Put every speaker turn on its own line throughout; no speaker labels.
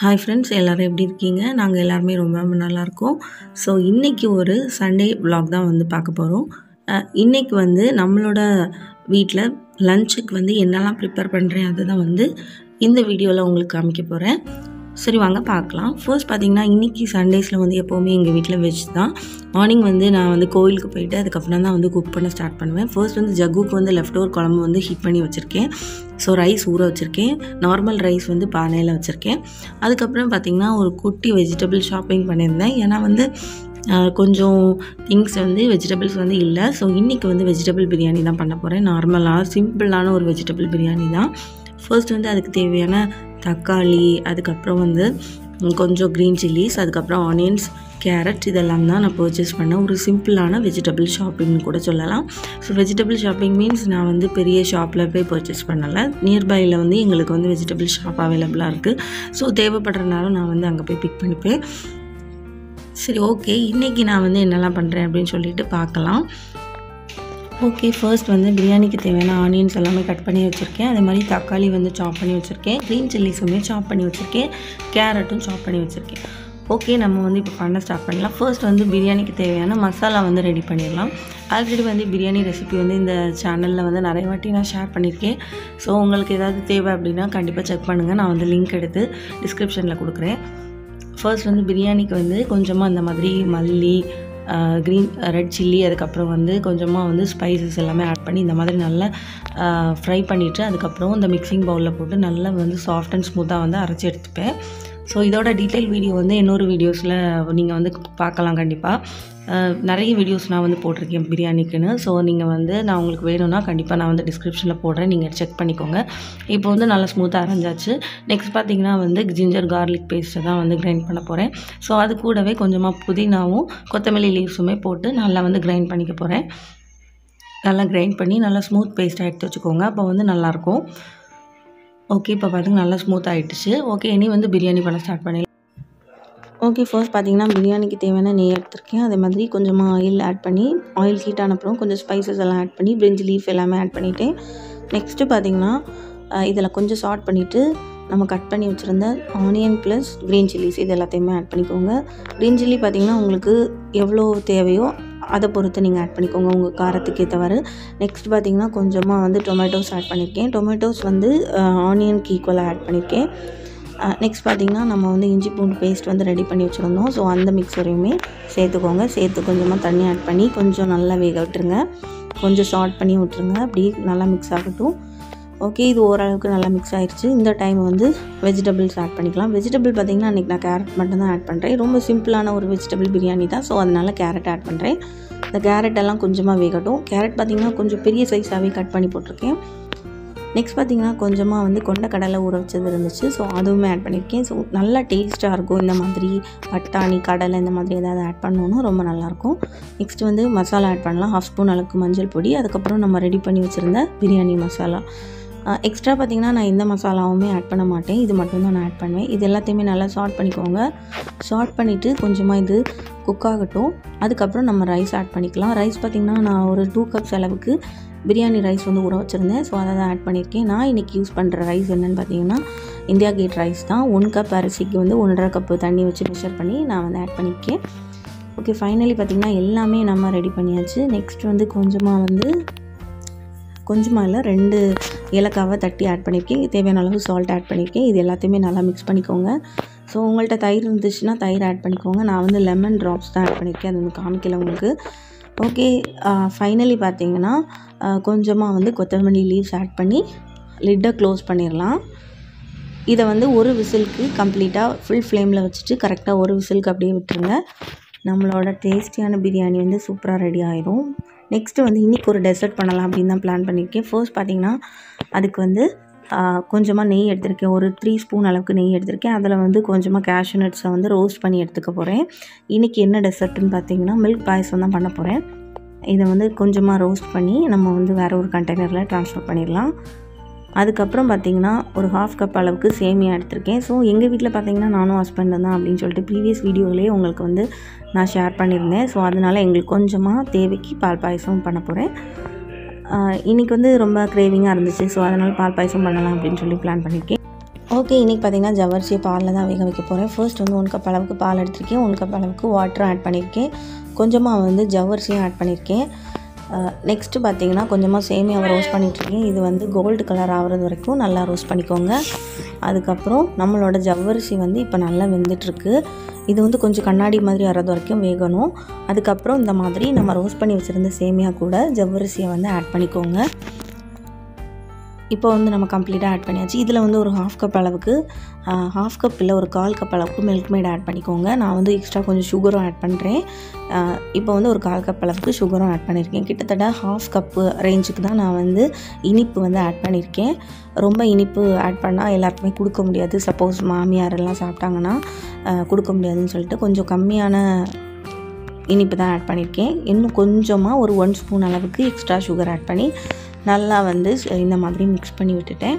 hi friends எல்லோரும் எப்படி இருக்கீங்க நாங்கள் எல்லாருமே ரொம்ப ரொம்ப நல்லாயிருக்கோம் ஸோ இன்றைக்கி ஒரு சண்டே vlog தான் வந்து பார்க்க போகிறோம் இன்றைக்கி வந்து நம்மளோட வீட்டில் லஞ்சுக்கு வந்து என்னெல்லாம் ப்ரிப்பேர் பண்ணுறேன் அதுதான் வந்து இந்த வீடியோவில் உங்களுக்கு காமிக்க போகிறேன் சரி வாங்க பார்க்கலாம் ஃபர்ஸ்ட் பார்த்தீங்கன்னா இன்றைக்கி சண்டேஸில் வந்து எப்போவுமே எங்கள் வீட்டில் வெஜ் தான் மார்னிங் வந்து நான் வந்து கோயிலுக்கு போயிட்டு அதுக்கப்புறம் தான் வந்து குக் பண்ண ஸ்டார்ட் பண்ணுவேன் ஃபர்ஸ்ட் வந்து ஜக்குக்கு வந்து லெஃப்ட் ஓவர் குழம்பு வந்து ஹீட் பண்ணி வச்சுருக்கேன் ஸோ ரைஸ் ஊற வச்சுருக்கேன் நார்மல் ரைஸ் வந்து பானையில் வச்சுருக்கேன் அதுக்கப்புறம் பார்த்திங்கன்னா ஒரு குட்டி வெஜிடபிள் ஷாப்பிங் பண்ணியிருந்தேன் ஏன்னா வந்து ஆஹ், கொஞ்சம் திங்ஸ் வந்து வெஜிடபிள்ஸ் வந்து இல்லை ஸோ இன்றைக்கி வந்து வெஜிடபிள் பிரியாணி தான் பண்ண போகிறேன் நார்மலாக சிம்பிளான ஒரு வெஜிடபிள் பிரியாணி தான் ஃபர்ஸ்ட் வந்து அதுக்கு தேவையான தக்காளி அதுக்கப்புறம் வந்து ம், கொஞ்சம் க்ரீன் சில்லிஸ் அதுக்கப்புறம் ஆனியன்ஸ் கேரட் இதெல்லாம் தான் நான் பர்ச்சேஸ் பண்ணேன் ஒரு சிம்பிளான வெஜிடபிள் ஷாப்பிங்னு கூட சொல்லலாம் ஸோ வெஜிடபிள் ஷாப்பிங் மீன்ஸ் நான் வந்து பெரிய ஷாப்பில் போய் பர்ச்சேஸ் பண்ணலை நியர்பையில் வந்து எங்களுக்கு வந்து வெஜிடபிள் ஷாப் அவைலபிளாக இருக்குது ஸோ தேவைப்படுறனால நான் வந்து அங்கே போய் பிக் பண்ணிப்பேன் சரி ஓகே இன்றைக்கி நான் வந்து என்னெல்லாம் பண்ணுறேன் அப்படின்னு சொல்லிட்டு பார்க்கலாம் ஓகே ஃபர்ஸ்ட் வந்து பிரியாணிக்கு தேவையான ஆனியன்ஸ் எல்லாமே கட் பண்ணி வச்சுருக்கேன் அதே மாதிரி தக்காளி வந்து சாப் பண்ணி வச்சுருக்கேன் க்ரீன் சில்லிஸுமே சாப் பண்ணி வச்சுருக்கேன் கேரட்டும் சாப் பண்ணி வச்சுருக்கேன் ஓகே நம்ம வந்து இப்போ பண்ண ஸ்டார்ட் பண்ணலாம் ஃபர்ஸ்ட் வந்து பிரியாணிக்கு தேவையான மசாலா வந்து ரெடி பண்ணிடலாம் ஆல்ரெடி வந்து பிரியாணி ரெசிபி வந்து இந்த சேனலில் வந்து நிறைய வாட்டி நான் ஷேர் பண்ணியிருக்கேன் ஸோ உங்களுக்கு ஏதாவது தேவை அப்படின்னா கண்டிப்பாக செக் பண்ணுங்கள் நான் வந்து லிங்க் எடுத்து டிஸ்கிரிப்ஷனில் கொடுக்குறேன் ஃபர்ஸ்ட் வந்து பிரியாணிக்கு வந்து கொஞ்சமாக இந்த மாதிரி மல்லி க்ரீன் ரெட் சில்லி அதுக்கப்புறம் வந்து கொஞ்சமாக வந்து ஸ்பைசஸ் எல்லாமே ஆட் பண்ணி இந்த மாதிரி நல்லா ஃப்ரை பண்ணிவிட்டு அதுக்கப்புறம் இந்த மிக்சிங் பவுலில் போட்டு நல்லா வந்து சாஃப்ட் அண்ட் ஸ்மூத்தாக வந்து அரைச்சி எடுத்துப்பேன் ஸோ இதோட டீட்டெயில் வீடியோ வந்து இன்னொரு வீடியோஸில் நீங்கள் வந்து பார்க்கலாம் கண்டிப்பாக நிறைய வீடியோஸ் நான் வந்து போட்டிருக்கேன் பிரியாணிக்குன்னு ஸோ நீங்கள் வந்து நான் உங்களுக்கு வேணும்னா கண்டிப்பாக நான் வந்து டிஸ்கிரிப்ஷனில் போடுறேன் நீங்கள் செக் பண்ணிக்கோங்க இப்போ வந்து நல்லா ஸ்மூத்தாக அரைஞ்சாச்சு நெக்ஸ்ட் பார்த்தீங்கன்னா வந்து ஜிஞ்சர் கார்லிக் பேஸ்ட்டை தான் வந்து கிரைண்ட் பண்ண போகிறேன் ஸோ அது கூடவே கொஞ்சமாக புதினாவும் கொத்தமல்லி லீவ்ஸுமே போட்டு நல்லா வந்து கிரைண்ட் பண்ணிக்க போகிறேன் நல்லா கிரைண்ட் பண்ணி நல்லா ஸ்மூத் பேஸ்ட்டாக எடுத்து வச்சுக்கோங்க அப்போ வந்து நல்லாயிருக்கும் ஓகே இப்போ பார்த்தீங்கன்னா நல்லா ஸ்மூத் ஆகிடுச்சு ஓகே இனி வந்து பிரியாணி பண்ண ஸ்டார்ட் பண்ணி ஓகே ஃபர்ஸ்ட் பார்த்தீங்கன்னா பிரியாணிக்கு தேவையான நெய் எடுத்திருக்கேன் அதே மாதிரி கொஞ்சமாக ஆயில் ஆட் பண்ணி ஆயில் ஹீட் ஆன அப்புறம் கொஞ்சம் ஸ்பைசஸ் எல்லாம் ஆட் பண்ணி பிரிஞ்சி லீஃப் எல்லாமே ஆட் பண்ணிவிட்டேன் நெக்ஸ்ட்டு பார்த்தீங்கன்னா இதில் கொஞ்சம் சார்ட் பண்ணிவிட்டு நம்ம கட் பண்ணி வச்சுருந்த ஆனியன் ப்ளஸ் க்ரீன் சில்லிஸ் இது எல்லாத்தையுமே ஆட் பண்ணிக்கோங்க க்ரீன் சில்லி பார்த்தீங்கன்னா உங்களுக்கு எவ்வளோ தேவையோ அதை பொறுத்து நீங்கள் ஆட் பண்ணிக்கோங்க உங்கள் காரத்துக்கு ஏற்றவாறு நெக்ஸ்ட் பார்த்தீங்கன்னா கொஞ்சமாக வந்து டொமேட்டோஸ் ஆட் பண்ணியிருக்கேன் டொமேட்டோஸ் வந்து ஆனியனுக்கு ஈக்குவலாக ஆட் பண்ணியிருக்கேன் நெக்ஸ்ட் பார்த்தீங்கன்னா நம்ம வந்து இஞ்சி பூண்டு பேஸ்ட் வந்து ரெடி பண்ணி வச்சுருந்தோம் ஸோ அந்த மிக்சரையுமே சேர்த்துக்கோங்க சேர்த்து கொஞ்சமாக தண்ணி ஆட் பண்ணி கொஞ்சம் நல்லா வேக விட்டுருங்க கொஞ்சம் ஷார்ட் பண்ணி விட்டுருங்க அப்படி நல்லா மிக்ஸ் ஆகட்டும் ஓகே இது ஓரளவுக்கு நல்லா மிக்ஸ் ஆயிடுச்சு இந்த டைம் வந்து வெஜிடபிள்ஸ் ஆட் பண்ணிக்கலாம் வெஜிடபிள் பார்த்திங்கன்னா அன்றைக்கி நான் கேரட் மட்டும் தான் ஆட் பண்ணுறேன் ரொம்ப சிம்பிளான ஒரு வெஜிடபிள் பிரியாணி தான் ஸோ அதனால் கேரட் ஆட் பண்ணுறேன் இந்த கேரட் எல்லாம் கொஞ்சமாக வேகட்டும் கேரட் பார்த்திங்கன்னா கொஞ்சம் பெரிய சைஸாகவே கட் பண்ணி போட்டிருக்கேன் நெக்ஸ்ட் பார்த்திங்கன்னா கொஞ்சமாக வந்து கொண்ட கடலை ஊற வச்சது இருந்துச்சு ஸோ அதுவுமே ஆட் பண்ணியிருக்கேன் ஸோ நல்லா டேஸ்ட்டாக இருக்கும் இந்த மாதிரி பட்டாணி கடலை இந்த மாதிரி ஏதாவது ஆட் பண்ணோன்னா ரொம்ப நல்லாயிருக்கும் நெக்ஸ்ட் வந்து மசாலா ஆட் பண்ணலாம் ஹாஃப் ஸ்பூன் அளவுக்கு மஞ்சள் பொடி அதுக்கப்புறம் நம்ம ரெடி பண்ணி வச்சுருந்த பிரியாணி மசாலா எக்ஸ்ட்ரா பார்த்திங்கன்னா நான் எந்த மசாலாவுமே ஆட் பண்ண மாட்டேன் இது மட்டும்தான் நான் ஆட் பண்ணுவேன் இது எல்லாத்தையுமே நல்லா ஷார்ட் பண்ணிக்கோங்க ஷார்ட் பண்ணிவிட்டு கொஞ்சமாக இது குக் ஆகட்டும் அதுக்கப்புறம் நம்ம ரைஸ் ஆட் பண்ணிக்கலாம் ரைஸ் பார்த்திங்கன்னா நான் ஒரு டூ கப்ஸ் அளவுக்கு பிரியாணி ரைஸ் வந்து ஊற வச்சுருந்தேன் ஸோ அதை தான் ஆட் பண்ணியிருக்கேன் நான் இன்றைக்கி யூஸ் பண்ணுற ரைஸ் என்னென்னு பார்த்தீங்கன்னா இந்தியா கேட் ரைஸ் தான் ஒன் கப் அரிசிக்கு வந்து ஒன்றரை கப்பு தண்ணி வச்சு மெஷர் பண்ணி நான் வந்து ஆட் பண்ணியிருக்கேன் ஓகே ஃபைனலி பார்த்திங்கன்னா எல்லாமே நம்ம ரெடி பண்ணியாச்சு நெக்ஸ்ட் வந்து கொஞ்சமாக வந்து கொஞ்சமாக இல்லை ரெண்டு ஏலக்காவை தட்டி ஆட் பண்ணியிருக்கேன் தேவையான அளவு சால்ட் ஆட் பண்ணியிருக்கேன் இது எல்லாத்தையுமே நல்லா மிக்ஸ் பண்ணிக்கோங்க ஸோ உங்கள்கிட்ட தயிர் இருந்துச்சுன்னா தயிர் ஆட் பண்ணிக்கோங்க நான் வந்து லெமன் ட்ராப்ஸ் தான் ஆட் பண்ணியிருக்கேன் அது வந்து காமிக்கல உங்களுக்கு ஓகே ஃபைனலி பார்த்தீங்கன்னா கொஞ்சமாக வந்து கொத்தமல்லி லீவ்ஸ் ஆட் பண்ணி லிட்டை க்ளோஸ் பண்ணிடலாம் இதை வந்து ஒரு விசிலுக்கு கம்ப்ளீட்டாக ஃபுல் ஃப்ளேமில் வச்சுட்டு கரெக்டாக ஒரு விசிலுக்கு அப்படியே விட்டுருங்க நம்மளோட டேஸ்டியான பிரியாணி வந்து சூப்பராக ரெடி ஆயிரும் நெக்ஸ்ட்டு வந்து இன்றைக்கி ஒரு டெசர்ட் பண்ணலாம் அப்படின்னு தான் பிளான் பண்ணியிருக்கேன் ஃபர்ஸ்ட் பார்த்திங்கன்னா அதுக்கு வந்து கொஞ்சமாக நெய் எடுத்திருக்கேன் ஒரு த்ரீ ஸ்பூன் அளவுக்கு நெய் எடுத்திருக்கேன் அதில் வந்து கொஞ்சமாக கேஷ்யூ நட்ஸை வந்து ரோஸ்ட் பண்ணி எடுத்துக்க போகிறேன் இன்றைக்கி என்ன டெசர்ட்டுன்னு பார்த்தீங்கன்னா மில்க் பாயசம் தான் பண்ண போகிறேன் இதை வந்து கொஞ்சமாக ரோஸ்ட் பண்ணி நம்ம வந்து வேறு ஒரு கண்டெய்னரில் ட்ரான்ஸ்ஃபர் பண்ணிடலாம் அதுக்கப்புறம் பார்த்திங்கன்னா ஒரு ஹாஃப் கப் அளவுக்கு சேமியா எடுத்திருக்கேன் ஸோ எங்கள் வீட்டில் பார்த்தீங்கன்னா நானும் ஹஸ்பண்ட் தான் அப்படின்னு சொல்லிட்டு ப்ரீவியஸ் வீடியோவிலே உங்களுக்கு வந்து நான் ஷேர் பண்ணியிருந்தேன் ஸோ அதனால் எங்களுக்கு கொஞ்சமாக தேவைக்கு பால் பாயசம் பண்ண போகிறேன் இன்றைக்கி வந்து ரொம்ப க்ரேவிங்காக இருந்துச்சு ஸோ அதனால் பால் பாயசம் பண்ணலாம் அப்படின்னு சொல்லி பிளான் பண்ணியிருக்கேன் ஓகே இன்றைக்கி பார்த்தீங்கன்னா ஜவ்வரிசியை பாலில் தான் வேக வைக்க போகிறேன் ஃபர்ஸ்ட் வந்து ஒன் கப் அளவுக்கு பால் எடுத்திருக்கேன் ஒன் கப் அளவுக்கு வாட்டரும் ஆட் பண்ணியிருக்கேன் கொஞ்சமாக வந்து ஜவ்வரிசியும் ஆட் பண்ணியிருக்கேன் நெக்ஸ்ட்டு பார்த்தீங்கன்னா கொஞ்சமாக சேமியாவை ரோஸ்ட் பண்ணிகிட்ருக்கேன் இது வந்து கோல்டு கலர் ஆகிறது வரைக்கும் நல்லா ரோஸ்ட் பண்ணிக்கோங்க அதுக்கப்புறம் நம்மளோட ஜவ்வரிசி வந்து இப்போ நல்லா வெந்துட்டுருக்கு இது வந்து கொஞ்சம் கண்ணாடி மாதிரி வர்றது வரைக்கும் வேகணும் அதுக்கப்புறம் இந்த மாதிரி நம்ம ரோஸ்ட் பண்ணி வச்சுருந்த சேமியா கூட ஜவ்வரிசியை வந்து ஆட் பண்ணிக்கோங்க இப்போ வந்து நம்ம கம்ப்ளீட்டாக ஆட் பண்ணியாச்சு இதில் வந்து ஒரு ஹாஃப் கப் அளவுக்கு ஹாஃப் கப் இல்லை ஒரு கால் கப் அளவுக்கு மில்க் மேட் ஆட் பண்ணிக்கோங்க நான் வந்து எக்ஸ்ட்ரா கொஞ்சம் சுகரும் ஆட் பண்ணுறேன் இப்போ வந்து ஒரு கால் கப் அளவுக்கு சுகரும் ஆட் பண்ணியிருக்கேன் கிட்டத்தட்ட ஹாஃப் கப்பு ரேஞ்சுக்கு தான் நான் வந்து இனிப்பு வந்து ஆட் பண்ணியிருக்கேன் ரொம்ப இனிப்பு ஆட் பண்ணால் எல்லாருக்குமே கொடுக்க முடியாது சப்போஸ் மாமியார் எல்லாம் சாப்பிட்டாங்கன்னா கொடுக்க முடியாதுன்னு சொல்லிட்டு கொஞ்சம் கம்மியான இனிப்பு தான் ஆட் பண்ணியிருக்கேன் இன்னும் கொஞ்சமாக ஒரு ஒன் ஸ்பூன் அளவுக்கு எக்ஸ்ட்ரா சுகர் ஆட் பண்ணி நல்லா வந்து இந்த மாதிரி மிக்ஸ் பண்ணி விட்டுட்டேன்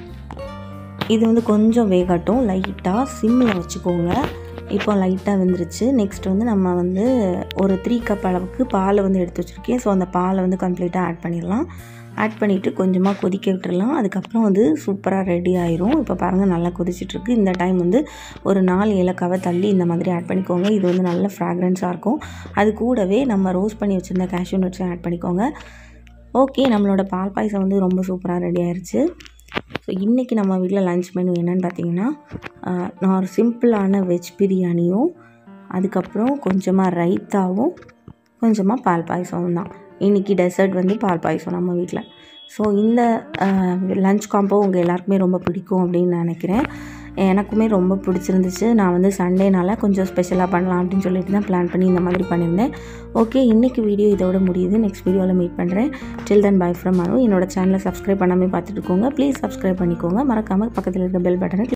இது வந்து கொஞ்சம் வேகட்டும் லைட்டாக சிம்மில் வச்சுக்கோங்க இப்போ லைட்டாக வெந்துருச்சு நெக்ஸ்ட் வந்து நம்ம வந்து ஒரு த்ரீ கப் அளவுக்கு பாலை வந்து எடுத்து வச்சுருக்கேன் ஸோ அந்த பாலை வந்து கம்ப்ளீட்டாக ஆட் பண்ணிடலாம் ஆட் பண்ணிவிட்டு கொஞ்சமாக கொதிக்க விட்டுடலாம் அதுக்கப்புறம் வந்து சூப்பராக ரெடி ஆயிரும் இப்போ பாருங்கள் நல்லா கொதிச்சிட்ருக்கு இந்த டைம் வந்து ஒரு நாலு ஏலக்காவை தள்ளி இந்த மாதிரி ஆட் பண்ணிக்கோங்க இது வந்து நல்ல ஃப்ராக்ரன்ஸாக இருக்கும் அது கூடவே நம்ம ரோஸ்ட் பண்ணி வச்சுருந்த கேஷ்யூ நட்ஸும் ஆட் பண்ணிக்கோங்க ஓகே நம்மளோட பால் பாயசம் வந்து ரொம்ப சூப்பராக ரெடி ஆயிடுச்சு ஸோ இன்றைக்கி நம்ம வீட்டில் லன்ச் மெனு என்னென்னு பார்த்தீங்கன்னா நான் ஒரு சிம்பிளான வெஜ் பிரியாணியும் அதுக்கப்புறம் கொஞ்சமாக ரைத்தாவும் கொஞ்சமாக பால் பாயசமும் தான் இன்றைக்கி டெசர்ட் வந்து பால் பாயசம் நம்ம வீட்டில் ஸோ இந்த லன்ச் காம்போ உங்கள் எல்லாருக்குமே ரொம்ப பிடிக்கும் அப்படின்னு நினைக்கிறேன் எனக்குமே ரொம்ப பிடிச்சிருந்துச்சு நான் வந்து சண்டேனால கொஞ்சம் ஸ்பெஷலாக பண்ணலாம் அப்படின்னு சொல்லிட்டு தான் பிளான் பண்ணி இந்த மாதிரி பண்ணியிருந்தேன் ஓகே இன்றைக்கி வீடியோ இதோட முடியுது நெக்ஸ்ட் வீடியோவில் மீட் பண்ணுறேன் டில் தன் பை ஃப்ரம் அனு என்னோட சேனலை சப்ஸ்கிரைப் பண்ணாமல் பார்த்துட்டு இருக்கோங்க ப்ளீஸ் சப்ஸ்கிரைப் பண்ணிக்கோங்க மறக்காமல் பக்கத்தில் இருக்க பெல் பட்டனை